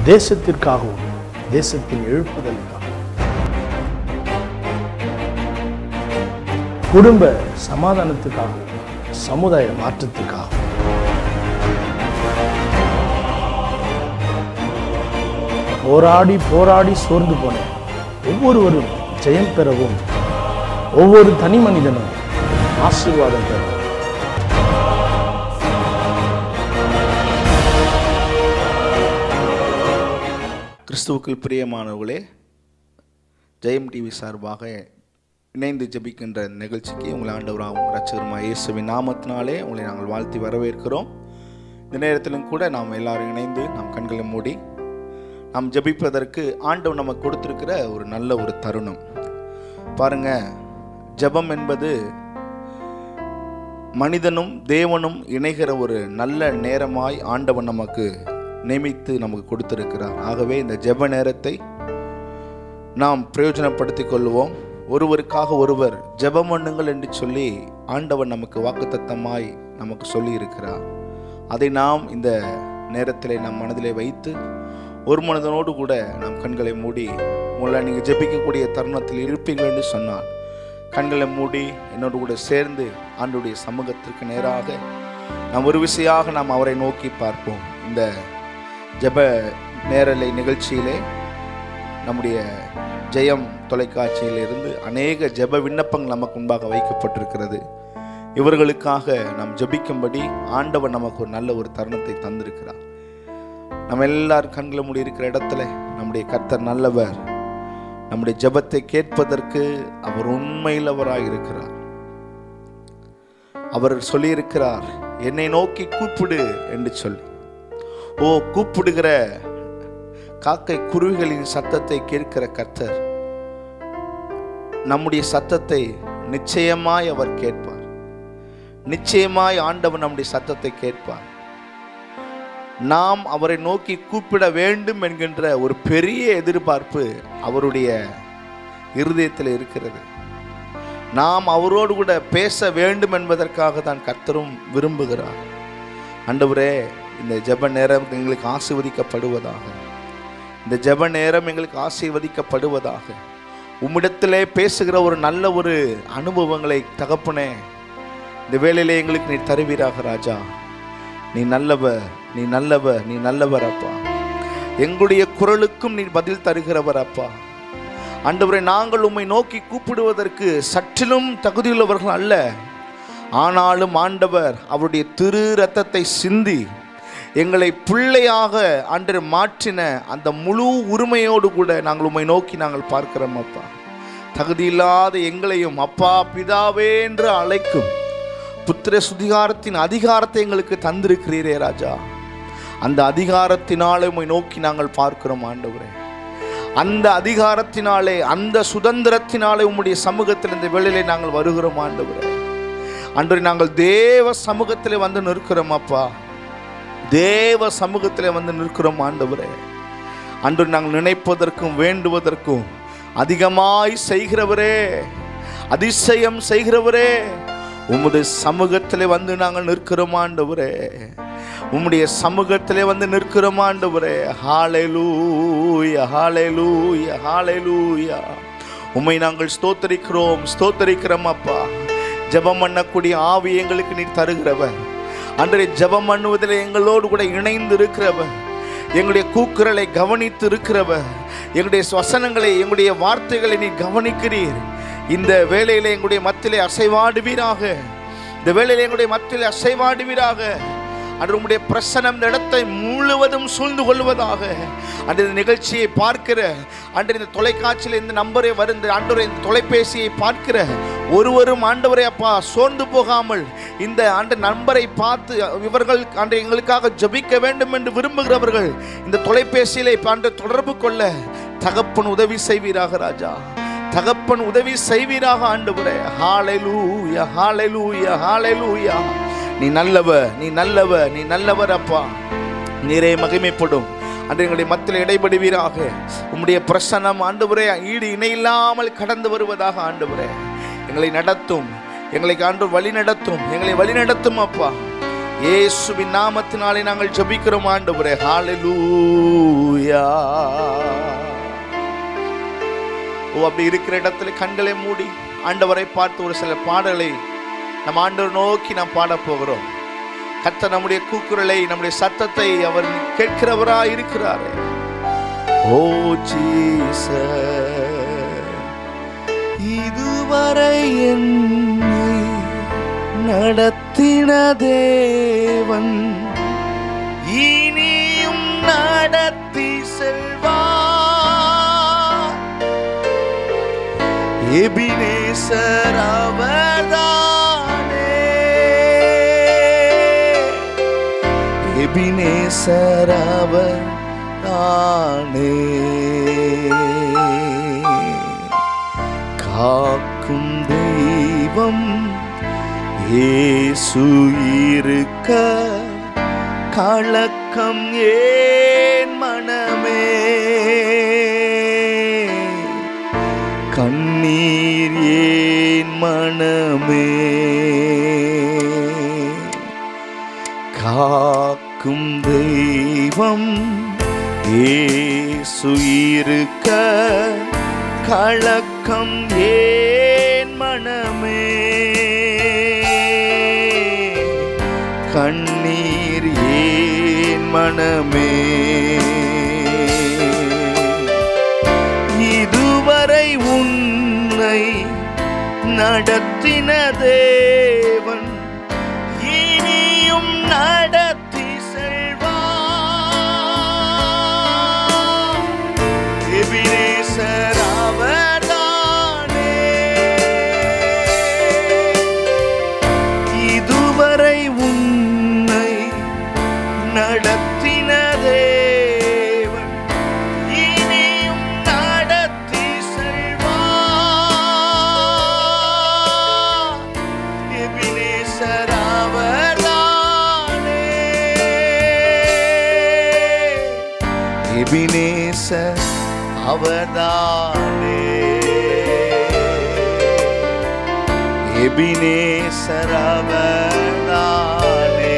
தேசத்திற்காகவும் தேசத்தின் எழுப்புதலுக்காக குடும்ப சமாதானத்துக்காகவும் சமுதாய மாற்றத்துக்காகவும் போராடி போராடி சோர்ந்து போன ஒவ்வொருவரும் ஜெயம் பெறவும் ஒவ்வொரு தனி மனிதனும் ஆசீர்வாதம் பெறவும் கிறிஸ்துவுக்குள் பிரியமானவர்களே ஜெயம் டிவி சார்பாக இணைந்து ஜெபிக்கின்ற நிகழ்ச்சிக்கு உங்களை ஆண்டவராகவும் ரட்சகருமா இயேசுவின் நாமத்தினாலே உங்களை நாங்கள் வாழ்த்தி வரவேற்கிறோம் இந்த நேரத்திலும் கூட நாம் எல்லாரும் இணைந்து நாம் கண்களை மூடி நாம் ஜெபிப்பதற்கு ஆண்டவர் நமக்கு கொடுத்திருக்கிற ஒரு நல்ல ஒரு தருணம் பாருங்க ஜெபம் என்பது மனிதனும் தேவனும் இணைகிற ஒரு நல்ல நேரமாய் ஆண்டவன் நமக்கு நியமித்து நமக்கு கொடுத்திருக்கிறார் ஆகவே இந்த ஜெப நேரத்தை நாம் பிரயோஜனப்படுத்திக் கொள்வோம் ஒருவருக்காக ஒருவர் ஜெபம் பண்ணுங்கள் என்று சொல்லி ஆண்டவன் நமக்கு வாக்குத்தத்தமாய் நமக்கு சொல்லி இருக்கிறார் அதை நாம் இந்த நேரத்திலே நம் மனதிலே வைத்து ஒரு மனதனோடு கூட நாம் கண்களை மூடி உங்களை நீங்கள் ஜெபிக்கக்கூடிய தருணத்தில் இருப்பீர்கள் என்று சொன்னால் கண்களை மூடி என்னோடு கூட சேர்ந்து ஆண்டுடைய சமூகத்திற்கு நேராக நாம் ஒரு விசையாக நாம் அவரை நோக்கி பார்ப்போம் இந்த ஜெப நேரலை நிகழ்ச்சியிலே நம்முடைய ஜெயம் தொலைக்காட்சியிலிருந்து அநேக ஜெப விண்ணப்பங்கள் நமக்கு முன்பாக வைக்கப்பட்டிருக்கிறது இவர்களுக்காக நாம் ஜெபிக்கும்படி ஆண்டவர் நமக்கு ஒரு நல்ல ஒரு தருணத்தை தந்திருக்கிறார் நம்ம எல்லாரும் கண்களை மூடி இருக்கிற இடத்துல நம்முடைய கர்த்தர் நல்லவர் நம்முடைய ஜெபத்தை கேட்பதற்கு அவர் உண்மையிலவராய் இருக்கிறார் அவர் சொல்லியிருக்கிறார் என்னை நோக்கி கூப்பிடு என்று சொல்லி ஓ கூப்பிடுகிற காக்கை குருவிகளின் சத்தத்தை கேட்கிற கர்த்தர் நம்முடைய சத்தத்தை நிச்சயமாய் அவர் கேட்பார் நிச்சயமாய் ஆண்டவர் நம்முடைய சத்தத்தை கேட்பார் நாம் அவரை நோக்கி கூப்பிட வேண்டும் என்கின்ற ஒரு பெரிய எதிர்பார்ப்பு அவருடைய இருதயத்தில் இருக்கிறது நாம் அவரோடு கூட பேச வேண்டும் என்பதற்காக தான் கர்த்தரும் விரும்புகிறார் ஆண்டவரே இந்த ஜெப நேரம் எங்களுக்கு ஆசீர்வதிக்கப்படுவதாக இந்த ஜெப நேரம் எங்களுக்கு ஆசீர்வதிக்கப்படுவதாக உம்மிடத்திலே பேசுகிற ஒரு நல்ல ஒரு அனுபவங்களை தகப்பனே இந்த வேளையிலே எங்களுக்கு நீ தருவீராக ராஜா நீ நல்லவர் நீ நல்லவர் நீ நல்லவர் அப்பா எங்களுடைய குரலுக்கும் நீ பதில் தருகிறவர் அப்பா ஆண்டவரை நாங்கள் உம்மை நோக்கி கூப்பிடுவதற்கு சற்றிலும் தகுதியுள்ளவர்கள் அல்ல ஆனாலும் ஆண்டவர் அவருடைய திரு ரத்தத்தை சிந்தி எங்களை பிள்ளையாக அன்று மாற்றின அந்த முழு உரிமையோடு கூட நாங்கள் உம்மை நோக்கி நாங்கள் பார்க்கிறோம் அப்பா தகுதியில்லாத எங்களையும் அப்பா பிதாவே என்று அழைக்கும் புத்திர சுதிகாரத்தின் அதிகாரத்தை எங்களுக்கு தந்திருக்கிறீரே ராஜா அந்த அதிகாரத்தினாலே உம்மை நோக்கி நாங்கள் பார்க்கிறோம் ஆண்டவரே அந்த அதிகாரத்தினாலே அந்த சுதந்திரத்தினாலே உம்முடைய சமூகத்தில் இந்த வேளையிலே நாங்கள் வருகிறோம் ஆண்டவரே அன்று நாங்கள் தேவ சமூகத்திலே வந்து நிற்கிறோம் அப்பா தேவ சமூகத்திலே வந்து நிற்கிறோம் ஆண்டவரே அன்று நாங்கள் நினைப்பதற்கும் வேண்டுவதற்கும் அதிகமாய் செய்கிறவரே அதிசயம் செய்கிறவரே உம்முடைய சமூகத்திலே வந்து நாங்கள் நிற்கிறோம் ஆண்டவரே உம்முடைய சமூகத்திலே வந்து நிற்கிறோம் ஆண்டவரே ஹாலேலூயா ஹாலேலூயா ஹாலேலூயா உம்மை நாங்கள் ஸ்தோத்தரிக்கிறோம் ஸ்தோத்தரிக்கிறோம் அப்பா ஜெபம் பண்ணக்கூடிய ஆவி எங்களுக்கு நீ தருகிறவர் அன்றைய ஜெபம் பண்ணுவதில் எங்களோடு கூட இணைந்து இருக்கிறவர் எங்களுடைய கூக்குரலை கவனித்து இருக்கிறவர் எங்களுடைய வசனங்களை எங்களுடைய வார்த்தைகளை நீ கவனிக்கிறீர் இந்த வேளையிலே எங்களுடைய மத்தியிலே அசைவாடுவீராக இந்த வேளையிலே எங்களுடைய மத்தியிலே அசைவாடுவீராக அன்று உங்களுடைய பிரசனம் இந்த இடத்தை முழுவதும் சூழ்ந்து கொள்வதாக அன்று இந்த நிகழ்ச்சியை பார்க்கிற அன்று இந்த தொலைக்காட்சியில் இந்த நம்பரை வருந்த அன்று இந்த தொலைபேசியை பார்க்கிற ஒருவரும் ஆண்டவரை அப்பா சோர்ந்து போகாமல் இந்த ஆண்டு நம்பரை பார்த்து இவர்கள் அன்று எங்களுக்காக ஜபிக்க வேண்டும் என்று விரும்புகிறவர்கள் இந்த தொலைபேசியிலே இப்போ அன்று தொடர்பு கொள்ள தகப்பன் உதவி செய்வீராக ராஜா தகப்பன் உதவி செய்வீராக ஆண்டவரே ஹாலெலூயா ஹாலெலூயா ஹாலெலூயா நீ நல்லவர் நீ நல்லவர் நீ நல்லவர் அப்பா நீரே மகிமைப்படும் அன்று எங்களுடைய மத்தியில் இடைபடுவீராக உம்முடைய பிரசன்னம் ஆண்டவரே ஈடு இணையில்லாமல் கடந்து வருவதாக ஆண்டவரே எங்களை நடத்தும் எங்களை ஆண்டு வழி நடத்தும் எங்களை வழி நடத்தும் அப்பா இயேசுவின் நாமத்தினாலே நாங்கள் ஜெபிக்கிறோம் ஆண்டவரே ஹalleluya ஓ அப்படி இருக்கிற இடத்துல கண்களை மூடி ஆண்டவரை பார்த்து ஒரு சில பாடலை நம்ம ஆண்டவர் நோக்கி நாம் பாட போகிறோம் கர்த்தர் நம்முடைய கூக்குரலை நம்முடைய சத்தத்தை அவர் கேட்கிறவராய் இருக்கிறாரே ஓ ஜீசஸ் இதுவரை என்னை நடத்தின தேவன் இனியும் நடத்தி செல்வார் எபினேசர் அவர்தானே எபினேசர் அவர்தானே காக்கும் தெய்வம் இயேசு இருக்க கலக்கம் ஏன் மனமே கண்ணீர் ஏன் மனமே காக்கும் தெய்வம் இயேசு இருக்க கலக்கம் ஏன் மனமே கண்ணீர் ஏன் மனமே இதுவரை உன்னை நடத்தின தேவன் இனியும் நடத்தி செல்வார் எபினேசர் அவர்தானே இதுவரை உன்னை நடத்தின தேவன் இனியும் நடத்தி செல்வார் எபினேசர் அவர்தானே எபினேசர் அவர்தானே எபினேசர் அவர்தானே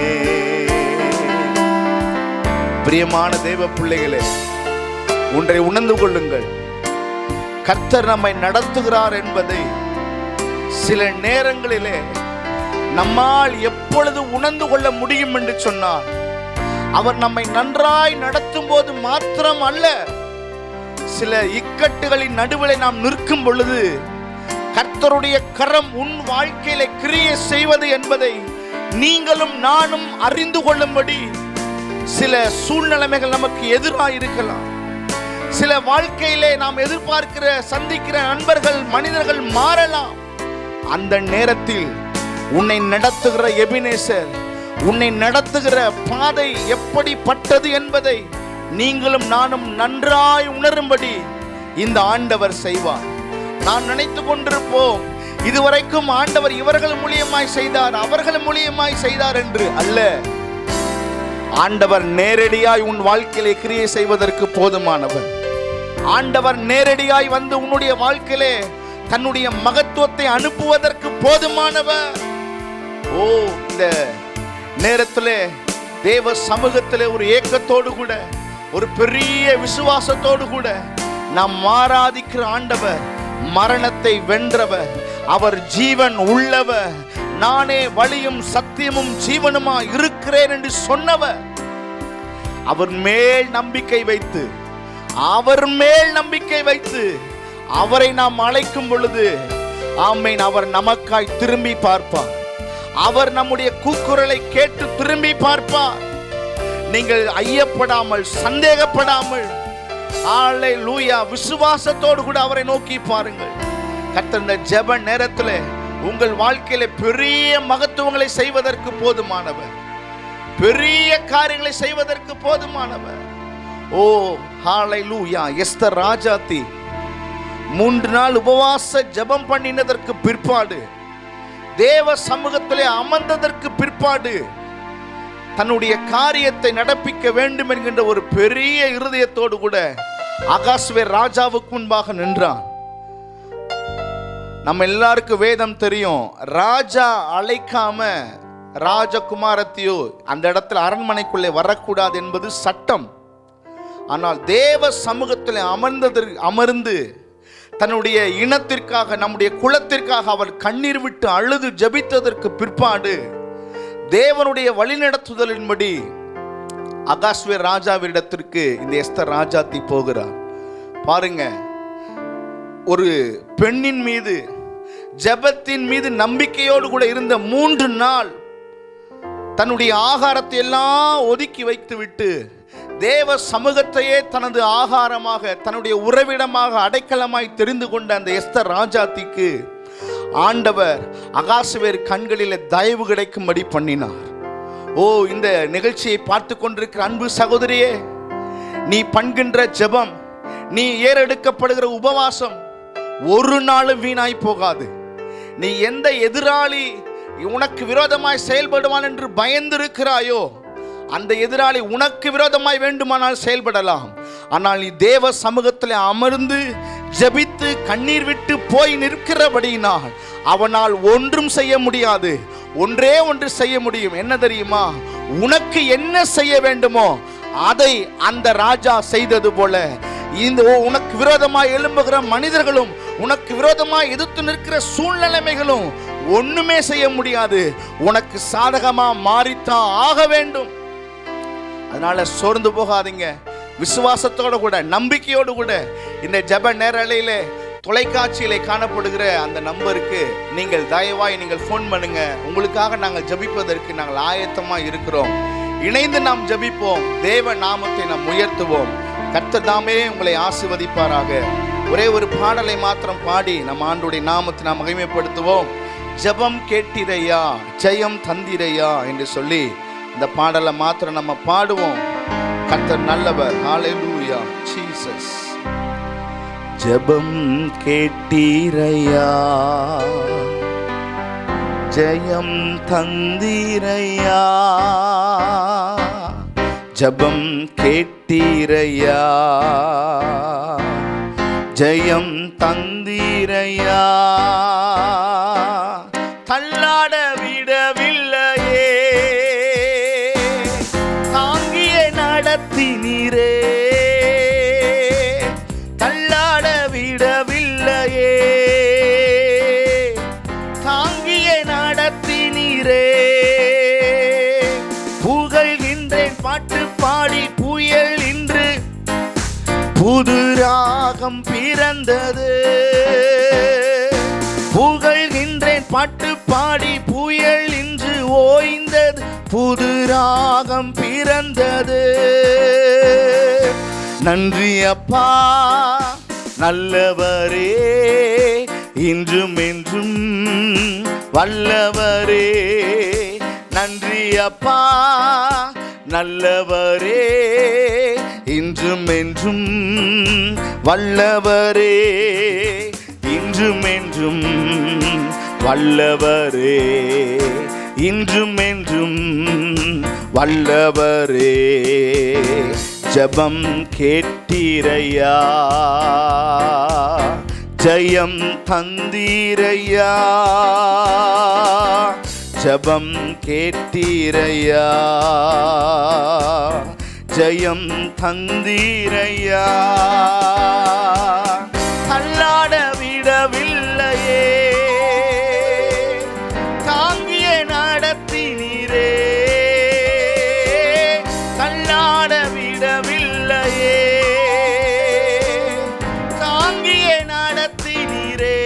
பிரியமான தேவ பிள்ளைகளே ஒன்றை உணர்ந்து கொள்ளுங்கள் கர்த்தர் நம்மை நடத்துகிறார் என்பதை சில நேரங்களிலே நம்மால் எப்பொழுது உணர்ந்து கொள்ள முடியும் என்று சொன்னார் அவர் நம்மை நன்றாய் நடத்தும் போது மாத்திரம் அல்ல சில இக்கட்டுகளின் நடுவிலே நாம் நிற்கும் பொழுது கர்த்தருடைய கரம் உன் வாழ்க்கையில கிரியை செய்வது என்பதை நீங்களும் நானும் அறிந்து கொள்ளும்படி சில சூழ்நிலைமைகள் நமக்கு எதிராக இருக்கலாம் சில வாழ்க்கையிலே நாம் எதிர்பார்க்கிற சந்திக்கிற நண்பர்கள் மனிதர்கள் மாறலாம் அந்த நேரத்தில் உன்னை நடத்துகிற எபினேசர் உன்னை நடத்துகிற பாதை எப்படிப்பட்டது என்பதை நீங்களும் நானும் நன்றாய் உணரும்படி இந்த ஆண்டவர் செய்வார் நான் நினைத்து கொண்டிருப்போம் இதுவரைக்கும் ஆண்டவர் இவர்கள் மூலியமாய் செய்தார் அவர்கள் மூலியமாய் செய்தார் என்று அல்ல ஆண்டவர் நேரடியாய் உன் வாழ்க்கையிலே கிரியை செய்வதற்கு போதுமானவர் ஆண்டவர் நேரடியாய் வந்து உன்னுடைய வாழ்க்கையிலே தன்னுடைய மகத்துவத்தை அனுப்புவதற்கு போதுமானவர் ஓ இந்த நேரத்திலே தேவ சமூகத்திலே ஒரு ஏக்கத்தோடு கூட ஒரு பெரிய விசுவாசத்தோடு கூட நாம் மாறாதிக்கிற ஆண்டவர் மரணத்தை வென்றவர் அவர் ஜீவன் உள்ளவர் நானே வழியும் சத்தியமும் ஜீவனுமா இருக்கிறேன் என்று சொன்னவர் அவர் மேல் நம்பிக்கை வைத்து அவர் மேல் நம்பிக்கை வைத்து அவரை நாம் அழைக்கும் பொழுது ஆமேன் அவர் நமக்காய் திரும்பி பார்ப்பார் அவர் நம்முடைய கூக்குரலை கேட்டு திரும்பி பார்ப்பார் நீங்கள் ஐயப்படாமல் சந்தேகப்படாமல் ஆலை லூயா விசுவாசத்தோடு கூட அவரை நோக்கி பாருங்கள் கர்த்தர் இந்த ஜெப நேரத்தில் உங்கள் வாழ்க்கையில பெரிய மகத்துவங்களை செய்வதற்கு போதுமானவர் பெரிய காரியங்களை செய்வதற்கு போதுமானவர் ஓ ஹாலை லூயா எஸ்தர் ராஜாத்தி மூன்று நாள் உபவாச ஜெபம் பண்ணினதற்கு பிற்பாடு தேவ சமூகத்திலே அமர்ந்ததற்கு பிற்பாடு தன்னுடைய காரியத்தை நடப்பிக்க வேண்டும் என்கின்ற ஒரு பெரிய இருதயத்தோடு கூட அகாஸ்வே ராஜாவுக்கு முன்பாக நின்றான் நம்ம எல்லாருக்கும் வேதம் தெரியும் ராஜா அழைக்காம ராஜகுமாரத்தையோ அந்த இடத்துல அரண்மனைக்குள்ளே வரக்கூடாது என்பது சட்டம் ஆனால் தேவ சமூகத்தில் அமர்ந்ததற்கு அமர்ந்து தன்னுடைய இனத்திற்காக நம்முடைய குலத்திற்காக அவர் கண்ணீர் விட்டு அழுது ஜெபித்ததற்கு பிற்பாடு தேவனுடைய வழிநடத்துதலின்படி அகாஸ்வே ராஜாவிடத்திற்கு இந்த எஸ்தர் ராஜாத்தி போகிறார் பாருங்க ஒரு பெண்ணின் மீது ஜெபத்தின் மீது நம்பிக்கையோடு கூட இருந்த மூன்று நாள் தன்னுடைய ஆகாரத்தை எல்லாம் ஒதுக்கி வைத்துவிட்டு தேவ சமூகத்தையே தனது ஆகாரமாக தன்னுடைய உறவிடமாக அடைக்கலமாய் தெரிந்து கொண்ட அந்த எஸ்தர் ராஜாத்திக்கு ஆண்டவர் அகாசுவேர் கண்களில் தயவு கிடைக்கும்படி பண்ணினார் ஓ இந்த நிகழ்ச்சியை பார்த்து கொண்டிருக்கிற அன்பு சகோதரியே நீ பண்கின்ற ஜெபம் நீ ஏறெடுக்கப்படுகிற உபவாசம் ஒரு நாளும் வீணாய் போகாது நீ எந்த எதிராளி உனக்கு விரோதமாய் செயல்படுவான் என்று பயந்திருக்கிறாயோ அந்த எதிராளி உனக்கு விரோதமாய் வேண்டுமானால் செயல்படலாம் ஆனால் நீ தேவ சமூகத்தில் அமர்ந்து ஜெபித்து கண்ணீர் விட்டு போய் நிற்கிறபடியினால் அவனால் ஒன்றும் செய்ய முடியாது ஒன்றே ஒன்று செய்ய முடியும் என்ன தெரியுமா உனக்கு என்ன செய்ய வேண்டுமோ அதை அந்த ராஜா செய்தது போல இந்த ஓ, உனக்கு விரோதமாய் எழும்புகிற மனிதர்களும் உனக்கு விரோதமாய் எதிர்த்து நிற்கிற சூழ்நிலைமைகளும் ஒண்ணுமே செய்ய முடியாது உனக்கு சாதகமா மாறித்தான் ஆக வேண்டும் அதனால சோர்ந்து போகாதீங்க விசுவாசத்தோட கூட நம்பிக்கையோடு கூட இந்த ஜெப நேரலையிலே தொலைக்காட்சியிலே காணப்படுகிற அந்த நம்பருக்கு நீங்கள் தயவாய் நீங்கள் ஃபோன் பண்ணுங்க உங்களுக்காக நாங்கள் ஜெபிப்பதற்கு நாங்கள் ஆயத்தமா இருக்கிறோம் இணைந்து நாம் ஜெபிப்போம் தேவ நாமத்தை நாம் உயர்த்துவோம் கர்த்தர் தாமே உங்களை ஆசிர்வதிப்பாராக ஒரே ஒரு பாடலை மாத்திரம் பாடி நம் ஆண்டுடைய நாமத்தை நாம் மகிமைப்படுத்துவோம் ஜெபம் கேட்டிரையா ஜெயம் தந்திரையா என்று சொல்லி இந்த பாடலை மாத்திரம் நம்ம பாடுவோம் கர்த்தர் நல்லவர் ஹalleluya ஜீசஸ் ஜெபம் கேட்டீரையா ஜெயம் தந்தீரையா ஜெபம் கேட்டீரையா ஜெயம் தந்தீரையா தள்ளாட விடவில்லையே தாங்கிய நடத்தினீரே தள்ளாட விடவில்லையே தாங்கிய நடத்தினீரே புகழ்கின்றேன் பாட்டு பாடி புயல் இன்று புது ராகம் பிறந்தது புகழ்கின்றேன் பாட்டு பாடி புயல் இன்று ஓய்ந்தது புது ராகம் பிறந்தது நன்றி அப்பா நல்லவரே இன்றும் என்றும் வல்லவரே நன்றி அப்பா நல்லவரே இன்றும் என்றும் வல்லவரே இன்றும் என்றும் வல்லவரே இன்றும் என்றும் வல்லவரே ஜெபம் கேட்டீரையா ஜெயம் தந்தீரையா ஜெபம் கேட்டீரையா ஜெயம் தந்தீரையா தள்ளாட விடவில்லையே தாங்கிய நடத்தினீரே தள்ளாட விடவில்லையே தாங்கிய நடத்தினீரே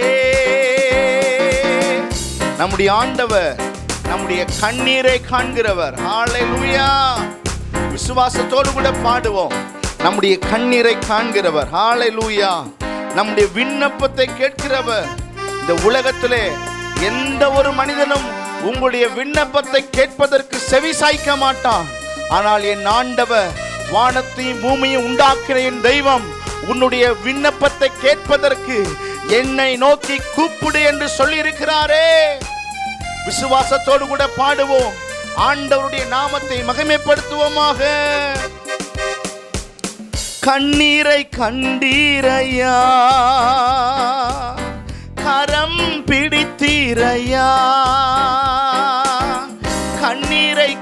நம்முடைய ஆண்டவர் நம்முடைய கண்ணீரை காண்கிறவர் ஹalleluya விசுவாசத்தோடு கூட பாடுவோம் நம்முடைய கண்ணீரை காண்கிறவர் ஹalleluya நம்முடைய விண்ணப்பத்தை கேட்கிறவர் இந்த உலகத்திலே எந்த ஒரு மனிதனும் உங்களுடைய விண்ணப்பத்தை கேட்பதற்கு செவி சாய்க்க மாட்டான் ஆனால் என் ஆண்டவர் வானத்தையும் பூமியும் உண்டாக்கிற என் தெய்வம் உன்னுடைய விண்ணப்பத்தை கேட்பதற்கு என்னை நோக்கி கூப்பிடு என்று சொல்லி இருக்கிறாரே விசுவாசத்தோடு கூட பாடுவோம் ஆண்டவருடைய நாமத்தை மகிமைப்படுத்துவோமாக கண்ணீரை கண்டீரையா கரம் பிடித்தீரையா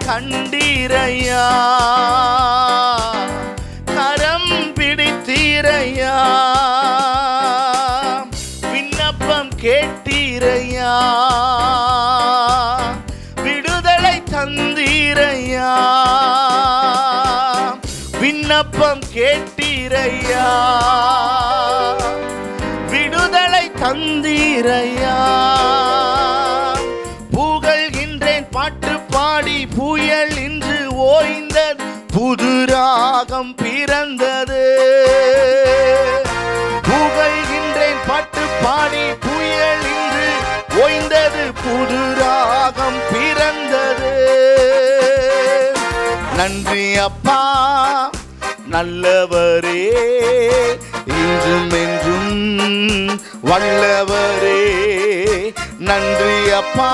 கண்டீரையா கரம் பிடித்தீரையா விண்ணப்பம் கேட்டீரையா விடுதலை தந்தீரையா விண்ணப்பம் கேட்டீரையா விடுதலை தந்தீரையா புகழ்கின்றேன் பாட்டு பாடி புயல் இன்று ஓய்ந்தது புது ராகம் பிறந்தது புகழ்கின்றேன் பாட்டு பாடி புயல் இன்று ஓய்ந்தது புது ராகம் பிறந்தது நன்றி அப்பா நல்லவரே இன்றும் என்றும் வல்லவரே நன்றி அப்பா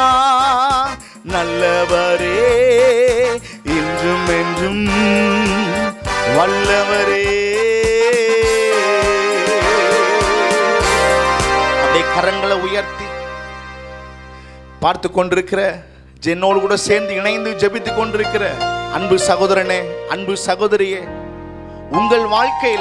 நல்லவரே இன்றும் என்றும் வல்லவரே அப்படியே கரங்களை உயர்த்தி பார்த்து கொண்டிருக்கிற ஜென்னோடு கூட சேர்ந்து இணைந்து ஜெபித்து கொண்டிருக்கிற அன்பு சகோதரனே அன்பு சகோதரியே உங்கள் வாழ்க்கையில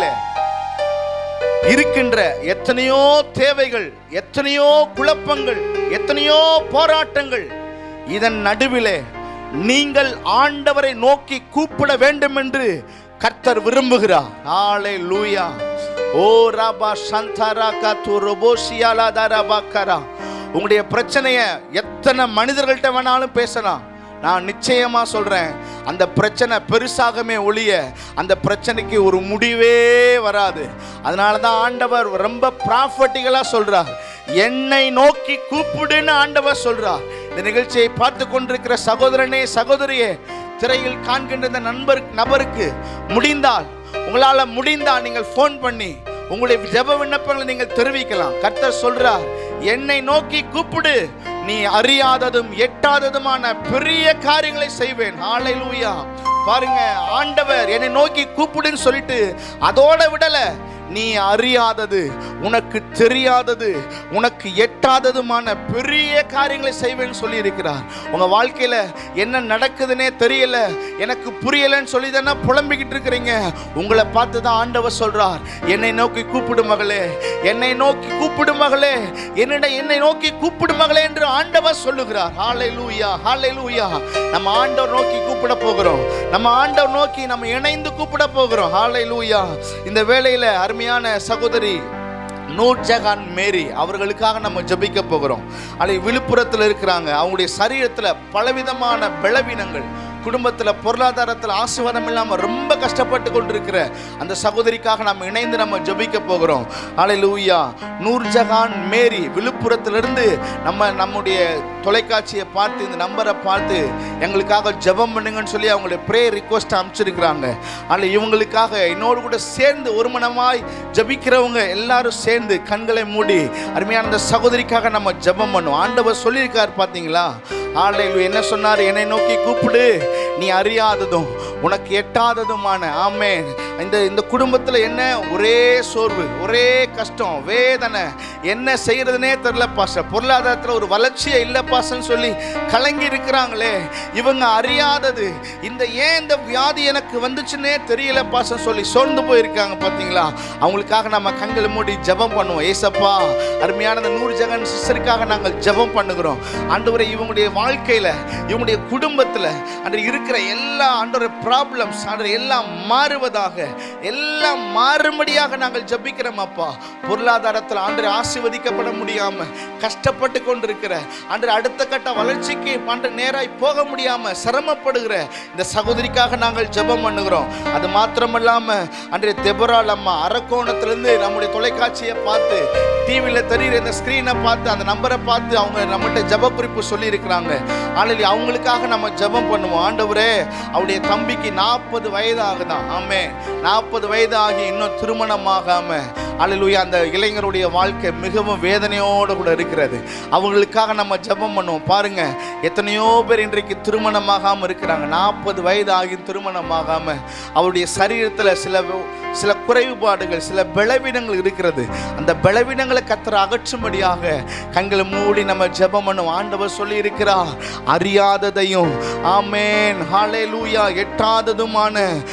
இருக்கின்ற எத்தனையோ தேவைகள் எத்தனையோ குழப்பங்கள் எத்தனையோ போராட்டங்கள் இதன் நடுவிலே நீங்கள் ஆண்டவரை நோக்கி கூப்பிட வேண்டும் என்று கர்த்தர் விரும்புகிறார் ஆலை லூயா ஓ ராபா சந்தாரா காத்து ரொபோசியாலா தாரா கரா உங்களுடைய பிரச்சனைய எத்தனை மனிதர்கள்ட்ட வேணாலும் பேசலாம் நான் நிச்சயமா சொல்றேன் அந்த பிரச்சனை பெருசாகமே ஒழிய அந்த பிரச்சனைக்கு ஒரு முடிவே வராது அதனால தான் ஆண்டவர் ரொம்ப ப்ராஃபட்டிகளா சொல்றார் என்னை நோக்கி கூப்பிடுன்னு ஆண்டவர் சொல்றார் இந்த நிகழ்ச்சியை பார்த்து கொண்டிருக்கிற சகோதரனே சகோதரியே திரையில் காண்கின்ற இந்த நண்பர் நபருக்கு முடிந்தால் உங்களால முடிந்தால் நீங்கள் ஃபோன் பண்ணி உங்களுடைய ஜெப விண்ணப்பங்களை நீங்கள் தெரிவிக்கலாம் கர்த்தர் சொல்றார் என்னை நோக்கி கூப்பிடு நீ அறியாததும் எட்டாததுமான பெரிய காரியங்களை செய்வேன் ஹalleluya பாருங்க ஆண்டவர் என்னை நோக்கி கூப்பிடுன்னு சொல்லிட்டு அதோட விடல நீ அறியாதது உனக்கு தெரியாதது உனக்கு எட்டாததுமான பெரிய காரியங்களை செய்வேன்னு சொல்லி இருக்கிறார் உங்க வாழ்க்கையில என்ன நடக்குதுன்னே தெரியல எனக்கு புரியலன்னு சொல்லி தானே புலம்பிக்கிட்டு இருக்கிறீங்க உங்களை பார்த்து தான் ஆண்டவர் சொல்றார் என்னை நோக்கி கூப்பிடு மகளே என்னை நோக்கி கூப்பிடு மகளே என்னிட என்னை நோக்கி கூப்பிடு மகளே என்று ஆண்டவர் சொல்லுகிறார் ஹாலை லூயா ஹாலை லூயா நம்ம ஆண்டவர் நோக்கி கூப்பிட போகிறோம் நம்ம ஆண்டவர் நோக்கி நம்ம இணைந்து கூப்பிட போகிறோம் ஹாலை லூயா இந்த வேளையில அருமையான சகோதரி நூர் ஜஹான் மேரி அவர்களுக்காக நம்ம ஜெபிக்க போகிறோம் அதை விழுப்புரத்தில் இருக்கிறாங்க அவங்களுடைய சரீரத்தில் பலவிதமான பலவீனங்கள் குடும்பத்தில் பொருளாதாரத்தில் ஆசீர்வாதம் இல்லாமல் ரொம்ப கஷ்டப்பட்டு கொண்டிருக்கிற அந்த சகோதரிக்காக நம்ம இணைந்து நம்ம ஜெபிக்க போகிறோம் ஆலை லூயா நூர் ஜஹான் மேரி விழுப்புரத்திலிருந்து நம்ம நம்முடைய தொலைக்காட்சியை பார்த்து இந்த நம்பரை பார்த்து எங்களுக்காக ஜெபம் பண்ணுங்கன்னு சொல்லி அவங்களுடைய ப்ரேயர் ரிக்வஸ்ட் அமைச்சிருக்கிறாங்க அதில் இவங்களுக்காக என்னோடு கூட சேர்ந்து ஒரு மனமாய் ஜெபிக்கிறவங்க எல்லாரும் சேர்ந்து கண்களை மூடி அருமையான அந்த சகோதரிக்காக நம்ம ஜெபம் பண்ணுவோம் ஆண்டவர் சொல்லியிருக்கார் பார்த்தீங்களா ஆலையில் என்ன சொன்னார் என்னை நோக்கி கூப்பிடு நீ அறியாததும் உனக்கு எட்டாததுமான ஆமென் இந்த இந்த குடும்பத்தில் என்ன ஒரே சோர்வு ஒரே கஷ்டம் வேதனை என்ன செய்யறதுனே தெரில பாச பொருளாதாரத்தில் ஒரு வளர்ச்சியே இல்லை பாசன்னு சொல்லி கலங்கி இருக்கிறாங்களே இவங்க அறியாதது இந்த ஏன் இந்த வியாதி எனக்கு வந்துச்சுன்னே தெரியல பாசம் சொல்லி சோர்ந்து போயிருக்காங்க பார்த்தீங்களா அவங்களுக்காக நம்ம கண்களை மூடி ஜெபம் பண்ணுவோம் ஏசப்பா அருமையான இந்த நூறு ஜெகன் சிஸ்டருக்காக நாங்கள் ஜெபம் பண்ணுகிறோம் ஆண்டவரை இவங்களுடைய வாழ்க்கையில் இவங்களுடைய குடும்பத்தில் அன்று இருக்கிற எல்லா ஆண்டவரை ப்ராப்ளம்ஸ் அன்று எல்லாம் மாறுவதாக எல்லாம் மாறும்படியாக நாங்கள் ஜெபிக்கிறோம் அப்பா பொருளாதாரத்தில் ஆண்டு ஆசீர்வதிக்கப்பட முடியாம கஷ்டப்பட்டு கொண்டிருக்கிற அன்று அடுத்த கட்ட வளர்ச்சிக்கு அன்று நேராய் போக முடியாம சிரமப்படுகிற இந்த சகோதரிக்காக நாங்கள் ஜெபம் பண்ணுகிறோம் அது மாத்திரமல்லாம அன்றைய தெபரால் அம்மா அரக்கோணத்திலிருந்து நம்முடைய தொலைக்காட்சியை பார்த்து டிவியில் தெரியுற இந்த ஸ்க்ரீனை பார்த்து அந்த நம்பரை பார்த்து அவங்க நம்மகிட்ட ஜெப குறிப்பு சொல்லியிருக்கிறாங்க ஆனால் அவங்களுக்காக நம்ம ஜெபம் பண்ணுவோம் ஆண்டவரே அவருடைய தம்பிக்கு நாற்பது வயது ஆகுதான் ஆமே நாற்பது வயது ஆகி இன்னும் திருமணம் ஆகாம அல்லேலூயா அந்த இளைஞருடைய வாழ்க்கை மிகவும் வேதனையோடு கூட இருக்கிறது அவங்களுக்காக நம்ம ஜெபம் பண்ணுவோம் பாருங்க எத்தனையோ பேர் இன்றைக்கு திருமணமாகாம இருக்கிறாங்க நாற்பது வயது ஆகி திருமணமாகாம அவருடைய சரீரத்தில் சில சில குறைபாடுகள் சில பலவீனங்கள் இருக்கிறது அந்த பலவீனங்களை கத்தர் அகற்றும்படியாக கண்களை மூடி நம்ம ஜெபம் பண்ணும் ஆண்டவர் சொல்லி இருக்கிறார் அறியாததையும் ஆமேன் ஹalleluya எட்டாததுமான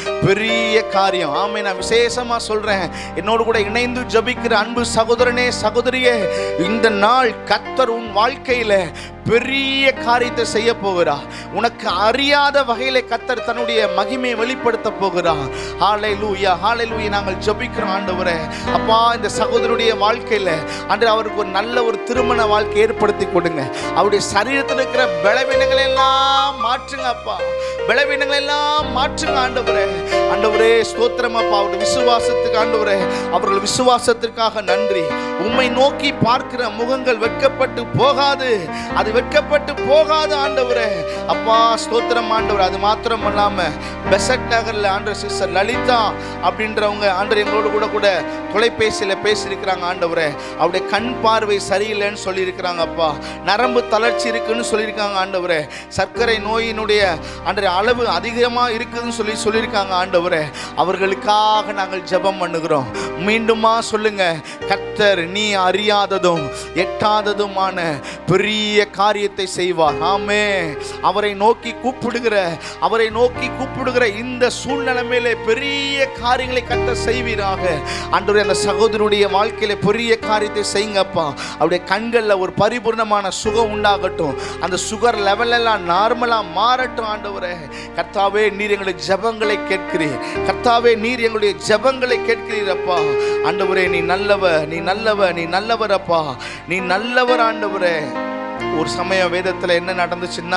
பெரிய காரியம் ஆமென் நான் விசேஷமா சொல்றேன் என்னோடு கூட இணைந்து ஜெபிக்கிற அன்பு சகோதரனே சகோதரியே இந்த நாள் கத்தர் உன் வாழ்க்கையில பெரிய காரியத்தை செய்ய போகிறார் உனக்கு அறியாத வகையில கத்தர் தன்னுடைய மகிமையை வெளிப்படுத்த போகிறார் ஹாலை லூயா ஹாலை லூயா நாங்கள் ஜபிக்கிறோம் ஆண்டவரே அப்பா இந்த சகோதரனுடைய வாழ்க்கையில அன்று அவருக்கு ஒரு நல்ல ஒரு திருமண வாழ்க்கை ஏற்படுத்தி கொடுங்க அவருடைய சரீரத்தில் இருக்கிற பலவீனங்களை எல்லாம் மாற்றுங்க அப்பா பலவீனங்களை எல்லாம் மாற்றுங்க ஆண்டவரே ஆண்டவரே ஸ்தோத்திரம் அப்பா அவருடைய விசுவாசத்துக்கு ஆண்டவரே அவர்கள் விசுவாசத்திற்காக நன்றி உம்மை நோக்கி பார்க்கிற முகங்கள் வெட்கப்பட்டு போகாது அது வெட்கப்பட்டு போகாது ஆண்டவரே அப்பா ஸ்தோத்திரம் ஆண்டவர் அது மாத்திரம் இல்லாம பெசட் நகர்ல ஆண்டவர் சிஸ்டர் லலிதா அப்படின்றவங்க ஆண்டவர் எங்களோட கூட கூட தொலைபேசியில பேசியிருக்கிறாங்க ஆண்டவரே அவருடைய கண் பார்வை சரியில்லைன்னு சொல்லியிருக்கிறாங்க அப்பா நரம்பு தளர்ச்சி இருக்குன்னு சொல்லியிருக்காங்க ஆண்டவரே சர்க்கரை நோயினுடைய ஆண்டவரே அளவு அதிகமா இருக்குதுன்னு சொல்லி சொல்லியிருக்காங்க ஆண்டவரே அவர்களுக்காக நாங்கள் ஜெபம் பண்ணுகிறோம் மீண்டுமா சொல்லுங்க கர்த்தர் நீ அறியாததும் எட்டாததுமான பெரிய காரியத்தை செய்வார் ஆமே அவரை நோக்கி கூப்பிடுகிற அவரை நோக்கி கூப்பிடுகிற இந்த சூழ்நிலைமையிலே பெரிய காரியங்களை கத்த செய்வீராக ஆண்டவரே அந்த சகோதரனுடைய வாழ்க்கையில பெரிய காரியத்தை செய்யுங்கப்பா அவருடைய கண்களில் ஒரு பரிபூர்ணமான சுகம் உண்டாகட்டும் அந்த சுகர் லெவல் எல்லாம் நார்மலா மாறட்டும் ஆண்டவரே கர்த்தாவே நீர் எங்களுடைய ஜெபங்களை கேட்கிறீர் கர்த்தாவே நீர் எங்களுடைய ஜெபங்களை கேட்கிறீரப்பா ஆண்டவரே நீ நல்லவர் நீ நல்லவர் நீ நல்லவர் அப்பா நீ நல்லவர் ஆண்டவரே ஒரு சமயம் வேதத்துல என்ன நடந்துச்சுன்னா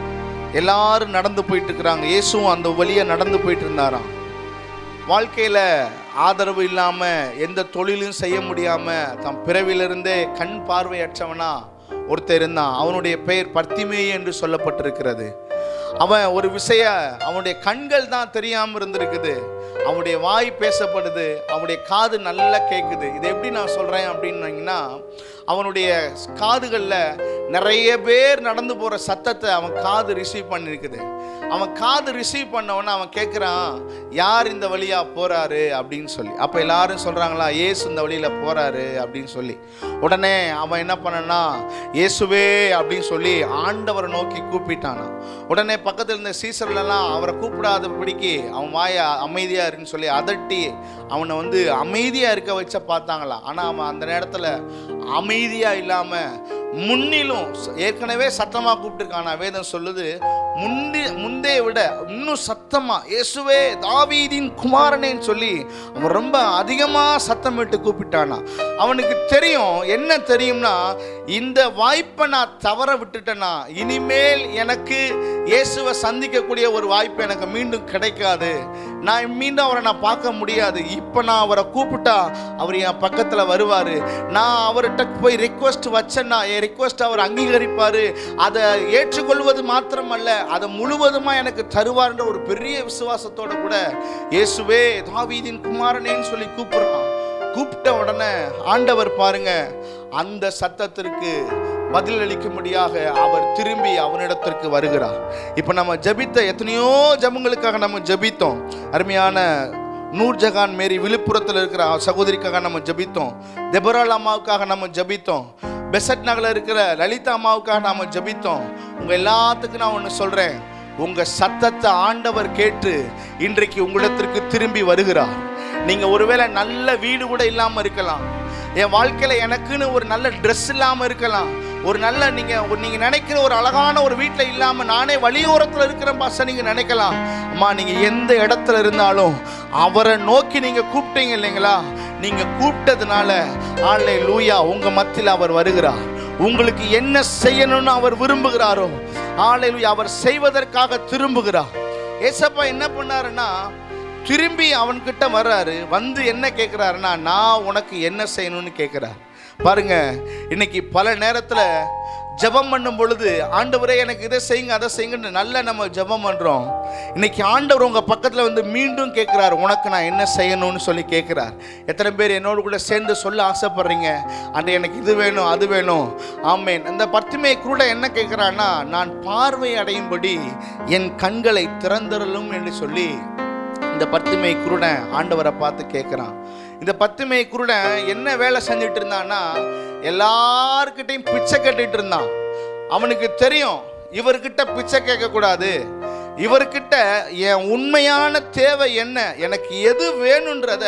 எல்லாரும் நடந்து போயிட்டு இருக்கிறாங்க இயேசுவும் அந்த வழியா நடந்து போயிட்டு இருந்தாராம் வாழ்க்கையில ஆதரவு இல்லாம எந்த தொழிலும் செய்ய முடியாம தன் பிறவிலிருந்தே கண் பார்வையற்றவனா ஒருத்தர் இருந்தான் அவனுடைய பெயர் பர்த்திமே என்று சொல்லப்பட்டிருக்கிறது அவன் ஒரு விஷய அவனுடைய கண்கள் தான் தெரியாம இருந்திருக்குது அவனுடைய வாய் பேசப்படுது அவனுடைய காது நல்லா கேட்குது இது எப்படி நான் சொல்றேன் அப்படின்னீங்கன்னா அவனுடைய காதுகளில் நிறைய பேர் நடந்து போற சத்தத்தை அவன் காது ரிசீவ் பண்ணிருக்குது அவன் காது ரிசீவ் பண்ணவொன்னே அவன் கேட்குறான் யார் இந்த வழியா போறாரு அப்படின்னு சொல்லி அப்போ எல்லாரும் சொல்றாங்களா இயேசு இந்த வழியில போறாரு அப்படின்னு சொல்லி உடனே அவன் என்ன பண்ணனா இயேசுவே அப்படின்னு சொல்லி ஆண்டவரை நோக்கி கூப்பிட்டானான் உடனே பக்கத்தில் இருந்த சீசர்லாம் அவரை கூப்பிடாதபடிக்கு அவன் வாய அமைதியா இருக்குன்னு சொல்லி அதட்டி அவனை வந்து அமைதியா இருக்க வச்ச பார்த்தாங்களாம் ஆனா அவன் அந்த நேரத்துல அமைதியா இல்லாம முன்னிலும் ஏற்கனவே சத்தமா கூப்பிட்டுருக்கானா வேதம் சொல்லுது முந்தி முந்தைய விட இன்னும் சத்தமா இயேசுவே தாவீதின் குமாரனேன்னு சொல்லி அவன் ரொம்ப அதிகமா சத்தமிட்டு கூப்பிட்டானா அவனுக்கு தெரியும் என்ன தெரியும்னா இந்த வாய்ப்பை நான் தவற விட்டுட்டேனா இனிமேல் எனக்கு இயேசுவை சந்திக்கக்கூடிய ஒரு வாய்ப்பு எனக்கு மீண்டும் கிடைக்காது நான் மீண்டும் அவரை நான் பார்க்க முடியாது இப்போ நான் அவரை கூப்பிட்டா அவர் என் பக்கத்தில் வருவார் நான் அவர்கிட்ட போய் ரிக்வஸ்ட் வச்சேன்னா என் ரிக்வஸ்ட் அவர் அங்கீகரிப்பார் அதை ஏற்றுக்கொள்வது மாத்திரமல்ல அதை முழுவதுமாக எனக்கு தருவார்ன்ற ஒரு பெரிய விசுவாசத்தோட கூட இயேசுவே தாவீதின் குமாரனேன்னு சொல்லி கூப்பிடுறான் கூப்பிட்ட உடனே ஆண்டவர் பாருங்க அந்த சத்தத்திற்கு பதிலளிக்கும்படியாக அவர் திரும்பி அவனிடத்திற்கு வருகிறார் இப்போ நம்ம ஜெபித்த எத்தனையோ ஜெபங்களுக்காக நம்ம ஜெபித்தோம் அருமையான நூர்ஜஹான் மேரி விழுப்புரத்தில் இருக்கிற சகோதரிக்காக நம்ம ஜெபித்தோம் தெபரால் அம்மாவுக்காக நம்ம ஜெபித்தோம் பெசட் நகரில் இருக்கிற லலிதா அம்மாவுக்காக நாம ஜெபித்தோம் உங்க எல்லாத்துக்கும் நான் ஒன்று சொல்றேன் உங்க சத்தத்தை ஆண்டவர் கேட்டு இன்றைக்கு உங்களிடத்திற்கு திரும்பி வருகிறார் நீங்க ஒருவேளை நல்ல வீடு கூட இல்லாம இருக்கலாம் என் வாழ்க்கையில எனக்குன்னு ஒரு நல்ல ட்ரெஸ் இல்லாம இருக்கலாம் ஒரு நல்ல நீங்க ஒரு நீங்க நினைக்கிற ஒரு அழகான ஒரு வீட்டில் இல்லாம நானே வழியோரத்தில் இருக்கிற பாச நீங்க நினைக்கலாம் அம்மா நீங்க எந்த இடத்துல இருந்தாலும் அவரை நோக்கி நீங்க கூப்பிட்டீங்க இல்லைங்களா நீங்க கூப்பிட்டதுனால ஆளே லூயா உங்க மத்தியில் அவர் வருகிறார் உங்களுக்கு என்ன செய்யணும்னு அவர் விரும்புகிறாரோ ஆளே லூயா அவர் செய்வதற்காக திரும்புகிறார் ஏசப்பா என்ன பண்ணாருன்னா திரும்பி அவன்கிட்ட வர்றாரு வந்து என்ன கேட்குறாருன்னா நான் உனக்கு என்ன செய்யணும்னு கேட்குறார் பாருங்க இன்னைக்கு பல நேரத்தில் ஜெபம் பண்ணும் பொழுது ஆண்டவரே எனக்கு இதை செய்யுங்க அதை செய்யுங்கன்னு நல்ல நம்ம ஜெபம் பண்ணுறோம் இன்னைக்கு ஆண்டவர் உங்கள் பக்கத்தில் வந்து மீண்டும் கேட்குறாரு உனக்கு நான் என்ன செய்யணும்னு சொல்லி கேட்குறார் எத்தனை பேர் என்னோடு கூட சேர்ந்து சொல்ல ஆசைப்படுறீங்க அண்ட் எனக்கு இது வேணும் அது வேணும் ஆமேன் அந்த பத்துமை கூட என்ன கேட்குறான்னா நான் பார்வை அடையும்படி என் கண்களை திறந்திரலும் என்று சொல்லி இந்த பத்துமை குருடன் ஆண்டவரை பார்த்து கேட்குறான் இந்த பத்துமை குருடன் என்ன வேலை செஞ்சுட்டு இருந்தான்னா எல்லார்கிட்டையும் பிச்சை கேட்டுட்டு இருந்தான் அவனுக்கு தெரியும் இவர்கிட்ட பிச்சை கேட்கக்கூடாது இவர்கிட்ட என் உண்மையான தேவை என்ன எனக்கு எது வேணுன்றத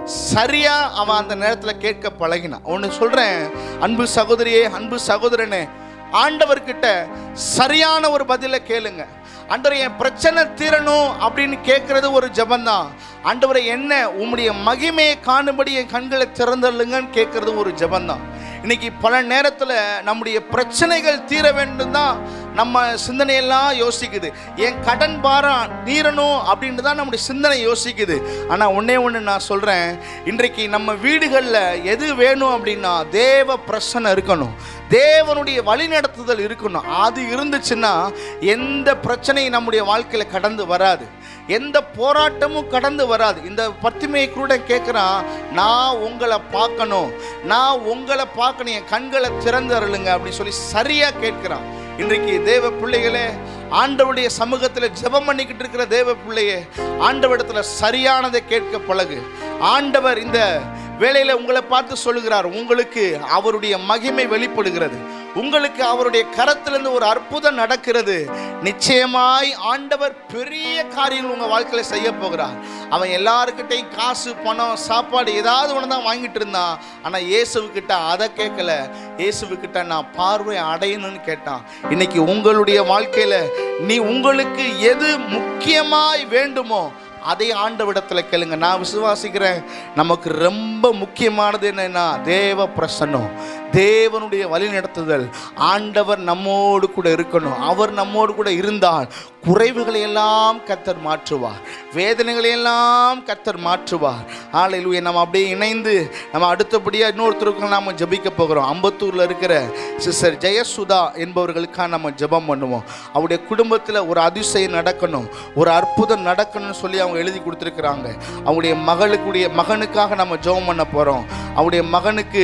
சரியா அவன் அந்த நேரத்தில் கேட்க பழகினான் ஒன்று சொல்றேன் அன்பு சகோதரியே அன்பு சகோதரனே ஆண்டவர்கிட்ட சரியான ஒரு பதிலை கேளுங்க ஆண்டவரை என் பிரச்சனை தீரணும் அப்படின்னு கேட்கறது ஒரு ஜபந்தான் ஆண்டவரை என்ன உம்முடைய மகிமையை காணும்படி என் கண்களை திறந்தள்ளுங்கன்னு கேட்கறது ஒரு ஜபந்தான் இன்னைக்கு பல நேரத்தில் நம்முடைய பிரச்சனைகள் தீர வேண்டும் தான் நம்ம சிந்தனையெல்லாம் யோசிக்குது என் கடன் பாரம் தீரணும் அப்படின்னு தான் நம்முடைய சிந்தனை யோசிக்குது ஆனால் ஒன்றே ஒன்று நான் சொல்கிறேன் இன்றைக்கு நம்ம வீடுகளில் எது வேணும் அப்படின்னா தேவ பிரசனை இருக்கணும் தேவனுடைய வழிநடத்துதல் இருக்கணும் அது இருந்துச்சுன்னா எந்த பிரச்சனையும் நம்முடைய வாழ்க்கையில் கடந்து வராது எந்த போராட்டமும் கடந்து வராது இந்த பத்திமையை கூட கேட்குறான் நான் உங்களை பார்க்கணும் நான் உங்களை பார்க்கணும் என் கண்களை திறந்து அருளுங்க அப்படின்னு சொல்லி சரியாக கேட்குறான் இன்றைக்கு தேவ பிள்ளைகளே ஆண்டவருடைய சமூகத்தில் ஜெபம் பண்ணிக்கிட்டு இருக்கிற தேவ பிள்ளையே ஆண்டவரிடத்தில் சரியானதை கேட்க பழகு ஆண்டவர் இந்த வேளையில உங்களை பார்த்து சொல்லுகிறார் உங்களுக்கு அவருடைய மகிமை வெளிப்படுகிறது உங்களுக்கு அவருடைய கரத்திலிருந்து ஒரு அற்புதம் நடக்கிறது நிச்சயமாய் ஆண்டவர் பெரிய காரியங்கள் உங்க வாழ்க்கையில செய்ய போகிறார் அவன் எல்லாருக்கிட்டையும் காசு பணம் சாப்பாடு ஏதாவது ஒன்று தான் வாங்கிட்டு இருந்தான் ஆனா இயேசுவுக்கிட்ட அதை கேட்கல இயேசுவுக்கிட்ட நான் பார்வை அடையணும்னு கேட்டான் இன்னைக்கு உங்களுடைய வாழ்க்கையில நீ உங்களுக்கு எது முக்கியமாய் வேண்டுமோ அதை ஆண்டவிடத்தில் கேளுங்க நான் விசுவாசிக்கிறேன் நமக்கு ரொம்ப முக்கியமானது என்னன்னா தேவ பிரசன்னம் தேவனுடைய வழிநடத்துதல் ஆண்டவர் நம்மோடு கூட இருக்கணும் அவர் நம்மோடு கூட இருந்தால் குறைவுகளை எல்லாம் கத்தர் மாற்றுவார் வேதனைகளை எல்லாம் கத்தர் மாற்றுவார் ஆலையிலுய நம்ம அப்படியே இணைந்து நம்ம அடுத்தபடியாக இன்னொருத்தருக்கு நாம ஜெபிக்க போகிறோம் அம்பத்தூரில் இருக்கிற சிஸ்டர் ஜெயசுதா என்பவர்களுக்காக நம்ம ஜெபம் பண்ணுவோம் அவருடைய குடும்பத்தில் ஒரு அதிசயம் நடக்கணும் ஒரு அற்புதம் நடக்கணும்னு சொல்லி அவங்க எழுதி கொடுத்துருக்குறாங்க அவங்களுடைய மகளுக்குடைய மகனுக்காக நம்ம ஜெபம் பண்ண போகிறோம் அவருடைய மகனுக்கு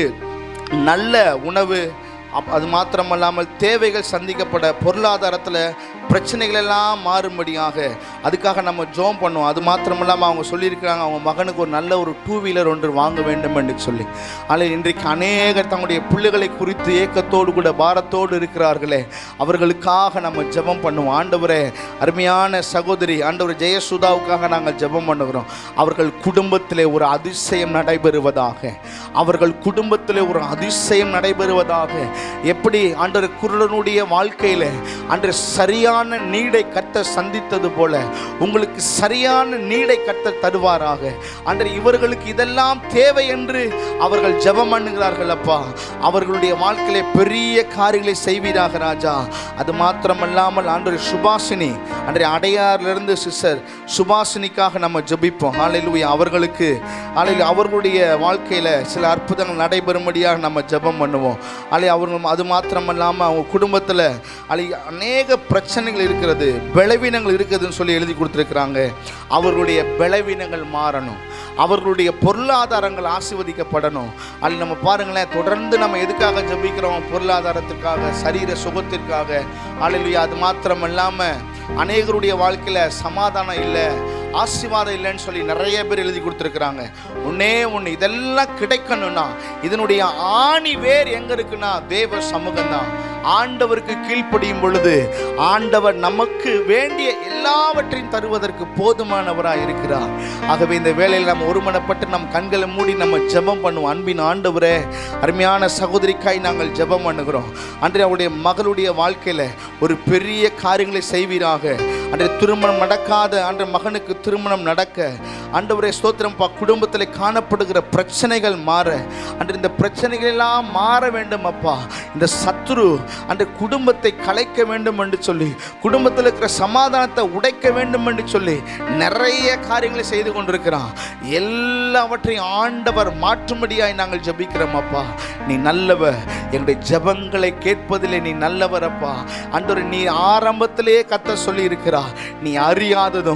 நல்ல உணவு அப்- அது மாத்திரமல்லாமல் தேவைகள் சந்திக்கப்பட பொருளாதாரத்தில் பிரச்சனைகள் எல்லாம் மாறும்படியாக அதுக்காக நம்ம ஜோம் பண்ணுவோம் அது மாத்திரமல்லாமல் அவங்க சொல்லியிருக்கிறாங்க அவங்க மகனுக்கு ஒரு நல்ல ஒரு டூ வீலர் ஒன்று வாங்க வேண்டும் என்று சொல்லி ஆனால் இன்றைக்கு அநேகர் தங்களுடைய பிள்ளைகளை குறித்து ஏக்கத்தோடு கூட பாரத்தோடு இருக்கிறார்களே அவர்களுக்காக நம்ம ஜெபம் பண்ணுவோம் ஆண்டவரே அருமையான சகோதரி ஆண்டவர் ஜெயசுதாவுக்காக நாங்கள் ஜெபம் பண்ணுகிறோம் அவர்கள் குடும்பத்திலே ஒரு அதிசயம் நடைபெறுவதாக அவர்கள் குடும்பத்திலே ஒரு அதிசயம் நடைபெறுவதாக எப்படி ஆண்டவர் குருடனுடைய வாழ்க்கையில அன்று சரியான நீடை கத்த சந்தித்தது போல உங்களுக்கு சரியான நீடை கத்த தருவாராக அன்று இவர்களுக்கு இதெல்லாம் தேவை என்று அவர்கள் ஜெபம் பண்ணுகிறார்கள் அப்பா அவர்களுடைய வாழ்க்கையிலே பெரிய காரியங்களை செய்வீராக ராஜா அது மாத்திரமல்லாமல் ஆண்டவர் சுபாசினி அன்றைய அடையாறிலிருந்து சிஸ்டர் சுபாசினிக்காக நம்ம ஜெபிப்போம் ஆலையிலுயா அவர்களுக்கு ஆலையில் அவர்களுடைய வாழ்க்கையில் சில அற்புதங்கள் நடைபெறும்படியாக நம்ம ஜெபம் பண்ணுவோம் ஆலை அவர்கள் அது மாத்திரமல்லாமல் அவங்க குடும்பத்தில் அலை அநேக பிரச்சனைகள் இருக்கிறது பலவீனங்கள் இருக்குதுன்னு சொல்லி எழுதி கொடுத்துருக்குறாங்க அவர்களுடைய பலவீனங்கள் மாறணும் அவர்களுடைய பொருளாதாரங்கள் ஆசீர்வதிக்கப்படணும் அதில் நம்ம பாருங்களேன் தொடர்ந்து நம்ம எதுக்காக ஜெபிக்கிறோம் பொருளாதாரத்திற்காக சரீர சுகத்திற்காக அலையிலுயா அது மாத்திரம் இல்லாமல் அநேகருடைய வாழ்க்கையில் சமாதானம் இல்லை ஆசீர்வாதம் இல்லைன்னு சொல்லி நிறைய பேர் எழுதி கொடுத்துருக்குறாங்க ஒன்னே ஒன்று இதெல்லாம் கிடைக்கணும்னா இதனுடைய ஆணி வேர் எங்க இருக்குன்னா தேவ சமூகம் தான் ஆண்டவருக்கு கீழ்ப்படியும் பொழுது ஆண்டவர் நமக்கு வேண்டிய எல்லாவற்றையும் தருவதற்கு போதுமானவராக இருக்கிறார் ஆகவே இந்த வேளையில் நம்ம ஒருமனப்பட்டு நம் கண்களை மூடி நம்ம ஜெபம் பண்ணுவோம் அன்பின் ஆண்டவரே அருமையான சகோதரிக்காய் நாங்கள் ஜெபம் பண்ணுகிறோம் அன்றைய அவருடைய மகளுடைய வாழ்க்கையில் ஒரு பெரிய காரியங்களை செய்வீராக அன்றைய திருமணம் நடக்காத அன்றைய மகனுக்கு திருமணம் நடக்க ஆண்டவரே ஸ்தோத்திரம் பா குடும்பத்தில் காணப்படுகிற பிரச்சனைகள் மாற அன்று இந்த பிரச்சனைகள் எல்லாம் மாற வேண்டும் அப்பா இந்த சத்துரு அந்த குடும்பத்தை கலைக்க வேண்டும் என்று சொல்லி குடும்பத்தில் இருக்கிற சமாதானத்தை உடைக்க வேண்டும் என்று சொல்லி நிறைய காரியங்களை செய்து கொண்டிருக்கிறான் எல்லாவற்றையும் ஆண்டவர் மாற்றும்படியாய் நாங்கள் ஜெபிக்கிறோம் அப்பா நீ நல்லவர் எங்களுடைய ஜெபங்களை கேட்பதிலே நீ நல்லவர் அப்பா அன்றொரு நீ ஆரம்பத்திலேயே கத்த சொல்லி இருக்கிறா நீ அறியாததும்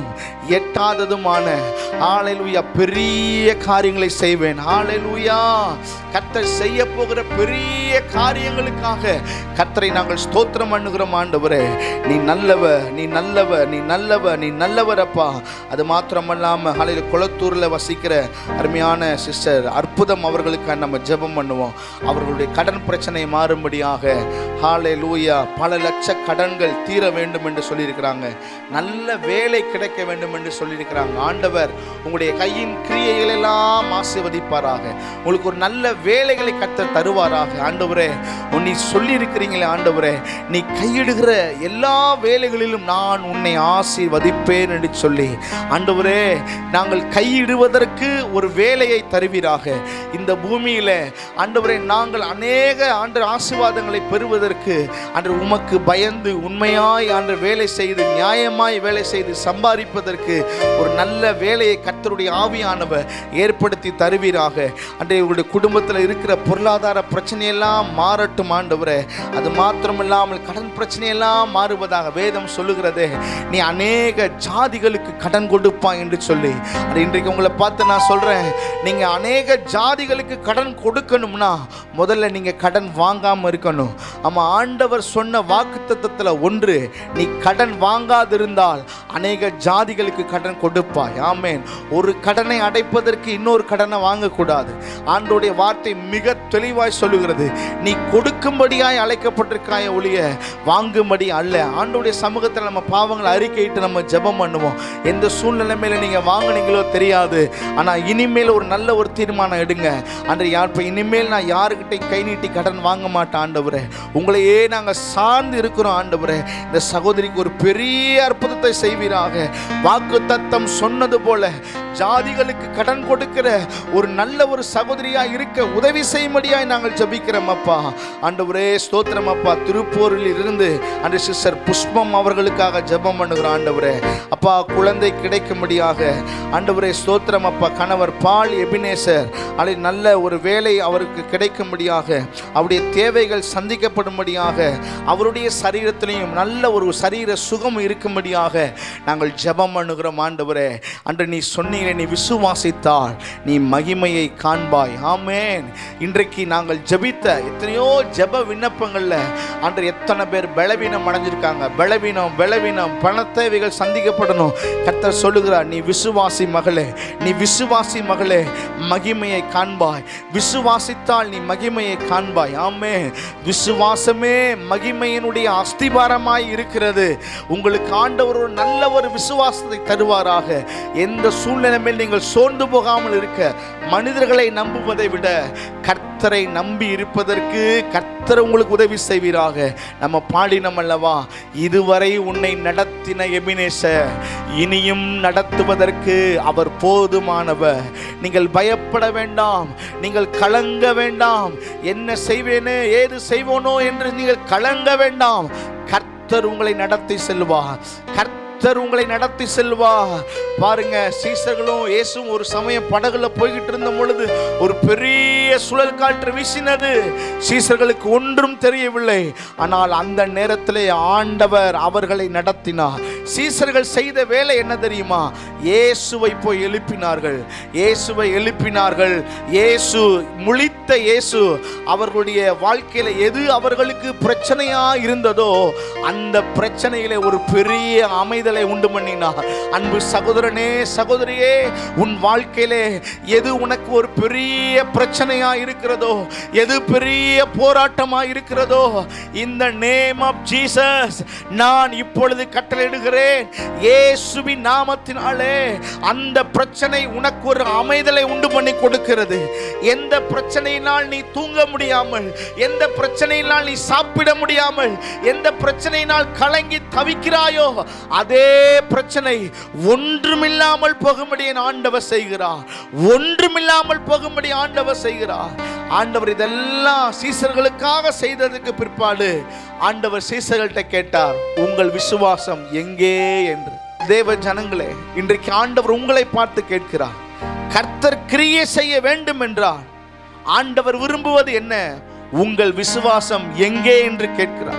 எட்டாததுமான ஹalleluya பெரிய காரியங்களை செய்வேன் ஹalleluya கர்த்தர் செய்ய போகிற பெரிய காரியங்களுக்காக கர்த்தரை நாங்கள் ஸ்தோத்திரம் பண்ணுகிறோம் ஆண்டவரே நீ நல்லவ நீ நல்லவ நீ நல்லவ நீ நல்லவர் அப்பா அது மாத்திரமல்லாம ஹalleluya குளத்தூர்ல வசிக்கிற அருமையான சிஸ்டர் அற்புதம் அவர்களுக்கு நம்ம ஜெபம் பண்ணுவோம் அவர்களுடைய கடன் பிரச்சனை மாறும்படியாக ஹாலே லூயா பல லட்ச கடன்கள் தீர வேண்டும் என்று சொல்லியிருக்கிறாங்க நல்ல வேலை கிடைக்க வேண்டும் என்று சொல்லியிருக்கிறாங்க ஆண்டவர் உங்களுடைய கையின் கிரியைகள் எல்லாம் ஆசீர்வதிப்பாராக உங்களுக்கு ஒரு நல்ல வேலைகளை கத்த தருவாராக ஆண்டவரே உன் நீ சொல்லியிருக்கிறீங்களே ஆண்டவரே நீ கையிடுகிற எல்லா வேலைகளிலும் நான் உன்னை ஆசீர்வதிப்பேன் என்று சொல்லி ஆண்டவரே நாங்கள் கையிடுவதற்கு ஒரு வேலையை தருவீராக இந்த பூமியில ஆண்டவரே நாங்கள் அநேக ஆண்டு ஆசீர்வாதங்களை பெறுவதற்கு அன்று உமக்கு பயந்து உண்மையாய் ஆண்டு வேலை செய்து நியாயமாய் வேலை செய்து சம்பாதிப்பதற்கு ஒரு நல்ல வேலையை கர்த்தருடைய ஆவியானவர் ஏற்படுத்தி தருவீராக அன்றைய உங்களுடைய குடும்பத்தில் இருக்கிற பொருளாதார பிரச்சனையெல்லாம் மாறட்டும் ஆண்டவரே அது மாத்திரமில்லாமல் கடன் பிரச்சனையெல்லாம் மாறுவதாக வேதம் சொல்லுகிறதே நீ அநேக ஜாதிகளுக்கு கடன் கொடுப்பாய் என்று சொல்லி அது இன்றைக்கு உங்களை பார்த்து நான் சொல்றேன் நீங்க அநேக ஜாதிகளுக்கு கடன் கொடுக்கணும்னா முதல்ல நீங்க கடன் வாங்காம இருக்கணும் ஆமா ஆண்டவர் சொன்ன வாக்குத்தத்தத்துல ஒன்று நீ கடன் வாங்காதிருந்தால் அநேக ஜாதிகளுக்கு கடன் கொடுப்பாய் ஆமேன் ஒரு கடனை அடைப்பதற்கு இன்னொரு கடனை வாங்கக்கூடாது ஆண்டோடைய வார்த்தை மிக தெளிவாய் சொல்லுகிறது நீ கொடுக்கும்படியாய் அழைக்கப்பட்டிருக்காய ஒழிய வாங்கும்படி அல்ல ஆண்டோடைய சமூகத்தில் நம்ம பாவங்களை அறிக்கையிட்டு நம்ம ஜெபம் பண்ணுவோம் எந்த சூழ்நிலைமையில நீங்க வாங்குனீங்களோ தெரியாது ஆனா இனிமேல் ஒரு நல்ல ஒரு தீர்மானம் எடுங்க அன்று யார் இப்ப இனிமேல் நான் யாருக்கிட்ட கை நீட்டி கடன் வாங்க மாட்டேன் ஆண்டவரே உங்களையே நாங்க சார்ந்து இருக்கிறோம் ஆண்டவரே இந்த சகோதரிக்கு ஒரு பெரிய அற்புதத்தை செய்வீராக வாக்கு தத்தம் சொன்னது போல ஜாதிகளுக்கு கடன் கொடுக்கிற ஒரு நல்ல ஒரு சகோதரியா இருக்க உதவி செய்யும்படியாய் நாங்கள் ஜெபிக்கிறோம் அப்பா ஆண்டவரே ஸ்தோத்திரம் அப்பா திருப்பூரில் இருந்து அன்று சிஸ்டர் புஷ்பம் அவர்களுக்காக ஜெபம் பண்ணுகிறோம் ஆண்டவரே அப்பா குழந்தை கிடைக்கும்படியாக ஆண்டவரே ஸ்தோத்திரம் அப்பா கணவர் பால் எபினேசர் அதை நல்ல ஒரு வேலை அவருக்கு கிடைக்கும்படியாக அவருடைய தேவைகள் சந்திக்கப்படும்படியாக அவருடைய சரீரத்திலையும் நல்ல ஒரு சரீர சுகம் இருக்கும்படியாக நாங்கள் ஜெபம் பண்ணுகிறோம் ஆண்டவரே அன்று நீ சொன்னீங்க நீ விசுவாசித்தால் நீ மகிமையை காண்பாய் ஆமேன் இன்றைக்கு நாங்கள் ஜெபித்த எத்தனையோ ஜெப விண்ணப்பங்கள்ல அன்று எத்தனை பேர் பலவீனம் அடைஞ்சிருக்காங்க பலவீனம் பலவீனம் பண தேவைகள் சந்திக்கப்படணும் கர்த்தர் சொல்லுகிறார் நீ விசுவாசி மகளே நீ விசுவாசி மகளே மகிமையை காண்பாய் விசுவாசித்தால் நீ மகிமையை காண்பாய் ஆமே விசுவாசமே மகிமையினுடைய அஸ்திபாரமாய் இருக்கிறது உங்களுக்கு ஆண்டவர் ஒரு நல்ல ஒரு விசுவாசத்தை தருவாராக எந்த சூழ்நிலையில் நீங்கள் சோர்ந்து போகாமல் இருக்க மனிதர்களை நம்புவதை விட கர்த்தரை நம்பி இருப்பதற்கு கர்த்தர் உங்களுக்கு உதவி செய்வீராக நம்ம பாடினோம் அல்லவா இதுவரை உன்னை நடத்தின எபினேச இனியும் நடத்துவதற்கு அவர் போதுமானவர் நீங்கள் பயப்பட வேண்டாம் நீங்கள் கலங்க வேண்டாம் என்ன செய்வேனே ஏது செய்வோனோ என்று நீங்கள் கலங்க வேண்டாம் கர்த்தர் உங்களை நடத்தி செல்வார் கர்த்தர் உங்களை நடத்தி செல்வார் பாருங்க சீசர்களும் இயேசுவும் ஒரு சமயம் படகுல போய்கிட்டு இருந்த பொழுது ஒரு பெரிய சுழல் காற்று வீசினது சீசர்களுக்கு ஒன்றும் தெரியவில்லை ஆனால் அந்த நேரத்திலே ஆண்டவர் அவர்களை நடத்தினார் சீசர்கள் செய்த வேலை என்ன தெரியுமா இயேசுவை போய் எழுப்பினார்கள் இயேசுவை எழுப்பினார்கள் இயேசு முழித்த இயேசு அவர்களுடைய வாழ்க்கையில எது அவர்களுக்கு பிரச்சனையா இருந்ததோ அந்த பிரச்சனையிலே ஒரு பெரிய அமைதலை உண்டு பண்ணினார் அன்பு சகோதரனே சகோதரியே உன் வாழ்க்கையிலே எது உனக்கு ஒரு பெரிய பிரச்சனையா இருக்கிறதோ எது பெரிய போராட்டமா இருக்கிறதோ இந்த நேம் ஆஃப் ஜீசஸ் நான் இப்பொழுது கட்டளையிடுகிறேன் இயேசுவின் நாமத்தினாலே அந்த பிரச்சனை உனக்கு ஒரு அமைதலை உண்டு பண்ணி கொடுக்கிறது எந்த பிரச்சனையினால் நீ தூங்க முடியாமல் எந்த பிரச்சனையினால் நீ சாப்பிட முடியாமல் எந்த பிரச்சனையினால் கலங்கி தவிக்கிறாயோ அதே பிரச்சனை ஒன்றுமில்லாமல் போகும்படி என் ஆண்டவர் செய்கிறார் ஒன்றுமில்லாமல் போகும்படி ஆண்டவர் செய்கிறார் ஆண்டவர் இதெல்லாம் சீசர்களுக்காக செய்ததுக்கு பிற்பாடு ஆண்டவர் சீசர்கள்ட்ட கேட்டார் உங்கள் விசுவாசம் எங்கே என்று தேவ ஜனங்களே இன்றைக்கு ஆண்டவர் உங்களை பார்த்து கேட்கிறார் கர்த்தர் கிரியை செய்ய வேண்டும் என்றார் ஆண்டவர் விரும்புவது என்ன உங்கள் விசுவாசம் எங்கே என்று கேட்கிறார்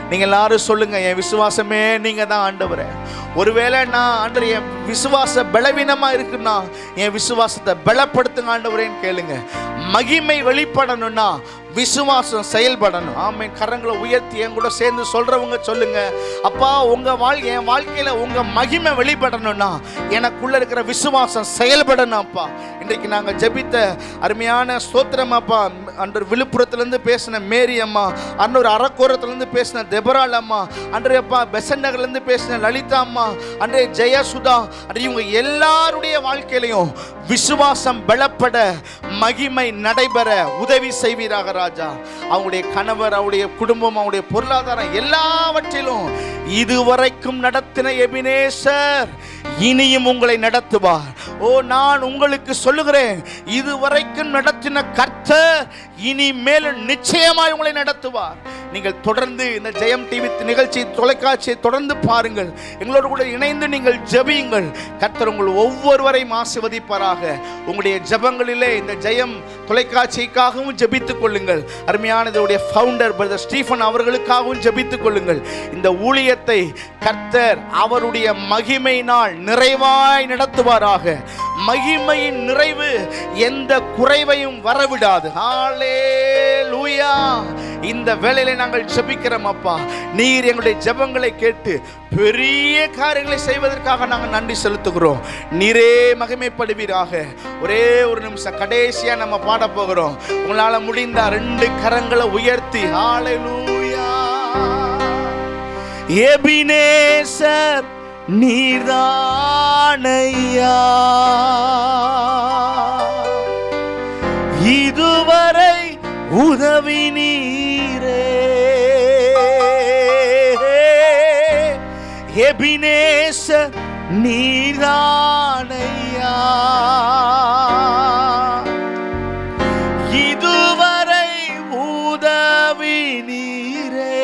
நீங்க எல்லாரும் சொல்லுங்க என் விசுவாசமே நீங்க தான் ஆண்டவரே ஒருவேளை நான் ஆண்டவர் என் விசுவாச பலவீனமா இருக்குன்னா என் விசுவாசத்தை பலப்படுத்துங்க ஆண்டவரேன்னு கேளுங்க மகிமை வெளிப்படணும்னா விசுவாசம் செயல்படணும் ஆமென் கரங்களை உயர்த்தி என் கூட சேர்ந்து சொல்றவங்க சொல்லுங்க அப்பா உங்க வாழ் என் வாழ்க்கையில உங்க மகிமை வெளிப்படணும்னா எனக்குள்ள இருக்கிற விசுவாசம் செயல்படணும் அப்பா இன்றைக்கு நாங்க ஜெபித்த அருமையான ஸ்தோத்திரம் அப்பா அன்று விழுப்புரத்துலேருந்து பேசின மேரி அம்மா அன்னொரு அரக்கோரத்துலேருந்து பேசின தெபரால் அம்மா அன்றைய அப்பா பெசன் நகர்லேருந்து பேசின லலிதா அம்மா அன்றைய ஜெயசுதா அன்றைய இவங்க எல்லாருடைய வாழ்க்கையிலையும் விசுவாசம் பலப்பட மகிமை நடைபெற உதவி செய்வீராக ராஜா அவங்களுடைய கணவர் அவருடைய குடும்பம் அவருடைய பொருளாதாரம் எல்லாவற்றிலும் இதுவரைக்கும் நடத்தின எபினேசர் இனியும் உங்களை நடத்துவார் ஓ நான் உங்களுக்கு சொல்லுகிறேன் இதுவரைக்கும் நடத்தின கர்த்தர் இனி மேலும் நிச்சயமாய் உங்களை நடத்துவார் நீங்கள் தொடர்ந்து இந்த ஜெயம் டிவி நிகழ்ச்சி தொலைக்காட்சியை தொடர்ந்து பாருங்கள் எங்களோடு கூட இணைந்து நீங்கள் ஜெபியுங்கள் கர்த்தர் உங்கள் ஒவ்வொருவரையும் ஆசிர்வதிப்பாராக உங்களுடைய ஜெபங்களிலே இந்த ஜெயம் தொலைக்காட்சிக்காகவும் ஜெபித்துக் கொள்ளுங்கள் அருமையான இதோடைய ஃபவுண்டர் பிரதர் ஸ்டீஃபன் அவர்களுக்காகவும் ஜெபித்துக் கொள்ளுங்கள் இந்த ஊழியத்தை கர்த்தர் அவருடைய மகிமையினால் நிறைவாய் நடத்துவாராக மகிமையின் நிறைவு எந்த குறைவையும் வரவிடாது ஹalleluya இந்த வேளையில நாங்கள் ஜெபிக்கிறோம் அப்பா நீர் எங்களுடைய ஜெபங்களை கேட்டு பெரிய காரியங்களை செய்வதற்காக நாங்கள் நன்றி செலுத்துகிறோம் நீரே மகிமைப்படுவீராக ஒரே ஒரு நிமிஷம் கடைசியா நம்ம பாட போகிறோம் உங்களால முடிந்த ரெண்டு கரங்களை உயர்த்தி ஹalleluya எபினேசர் நீர்தானையா இதுவரை உதவி நீரே எபினேசர் நீர்தானையா இதுவரை உதவி நீரே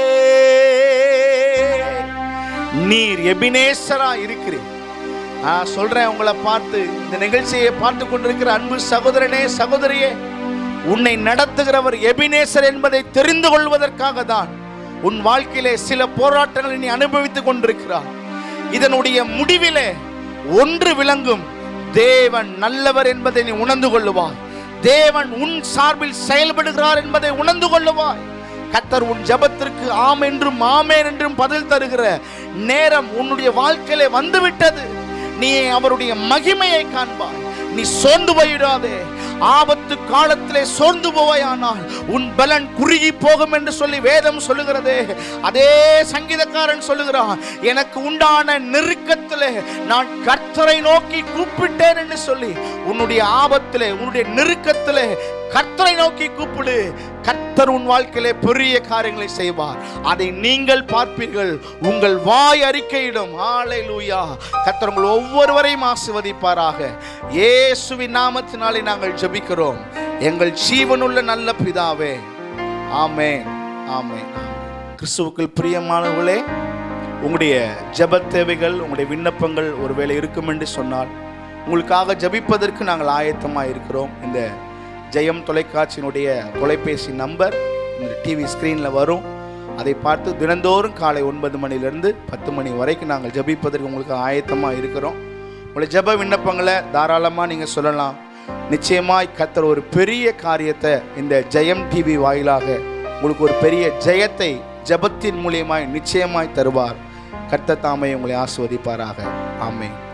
நீர் எபினேசரா இருக்கிறேன் நான் சொல்றேன் உங்களை பார்த்து இந்த நிகழ்ச்சியை பார்த்து கொண்டிருக்கிற அன்பு சகோதரனே சகோதரியே உன்னை நடத்துகிறவர் எபினேசர் என்பதை தெரிந்து கொள்வதற்காக தான் உன் வாழ்க்கையிலே சில போராட்டங்களை நீ அனுபவித்துக் கொண்டிருக்கிறார் இதனுடைய முடிவிலே ஒன்று விளங்கும் தேவன் நல்லவர் என்பதை நீ உணர்ந்து கொள்ளுவாய் தேவன் உன் சார்பில் செயல்படுகிறார் என்பதை உணர்ந்து கொள்ளுவாய் கத்தர் உன் ஜெபத்திற்கு ஆம் என்றும் ஆமேன் என்றும் பதில் தருகிற நேரம் உன்னுடைய வாழ்க்கையிலே வந்துவிட்டது நீ அவருடைய மகிமையை காண்பாய் நீ சோர்ந்து போயிடாதே ஆபத்து காலத்திலே சோர்ந்து போவாயானால் உன் பலன் குறுகி போகும் என்று சொல்லி வேதம் சொல்லுகிறதே அதே சங்கீதக்காரன் சொல்லுகிறான் எனக்கு உண்டான நெருக்கத்திலே நான் கர்த்தரை நோக்கி கூப்பிட்டேன் என்று சொல்லி உன்னுடைய ஆபத்திலே உன்னுடைய நெருக்கத்திலே கர்த்தரை நோக்கி கூப்பிடு கர்த்தர் உன் வாழ்க்கையிலே பெரிய காரியங்களை செய்வார் அதை நீங்கள் பார்ப்பீர்கள் உங்கள் வாய் அறிக்கையிடும் ஹalleluya கர்த்தர் உங்கள் ஒவ்வொருவரையும் ஆசீர்வதிப்பாராக இயேசுவின் நாமத்தினாலே நாங்கள் ஜெபிக்கிறோம் எங்கள் ஜீவனுள்ள நல்ல பிதாவே ஆமென் ஆமென் கிறிஸ்துவுக்குள் பிரியமானவர்களே உங்களுடைய ஜெப தேவைகள் உங்களுடைய விண்ணப்பங்கள் ஒருவேளை இருக்கும் என்று சொன்னால் உங்களுக்காக ஜெபிப்பதற்கு நாங்கள் ஆயத்தமாக இருக்கிறோம் இந்த ஜெயம் தொலைக்காட்சியினுடைய தொலைபேசி நம்பர் இந்த டிவி ஸ்க்ரீனில் வரும் அதை பார்த்து தினந்தோறும் காலை ஒன்பது மணிலேருந்து பத்து மணி வரைக்கும் நாங்கள் ஜெபிப்பதற்கு உங்களுக்கு ஆயத்தமாக இருக்கிறோம் உங்களுடைய ஜெப விண்ணப்பங்களை தாராளமாக நீங்கள் சொல்லலாம் நிச்சயமாய் கத்தர் ஒரு பெரிய காரியத்தை இந்த ஜெயம் டிவி வாயிலாக உங்களுக்கு ஒரு பெரிய ஜெயத்தை ஜெபத்தின் மூலியமாய் நிச்சயமாய் தருவார் கர்த்தர் தாமே உங்களை ஆசிர்வதிப்பாராக ஆமென்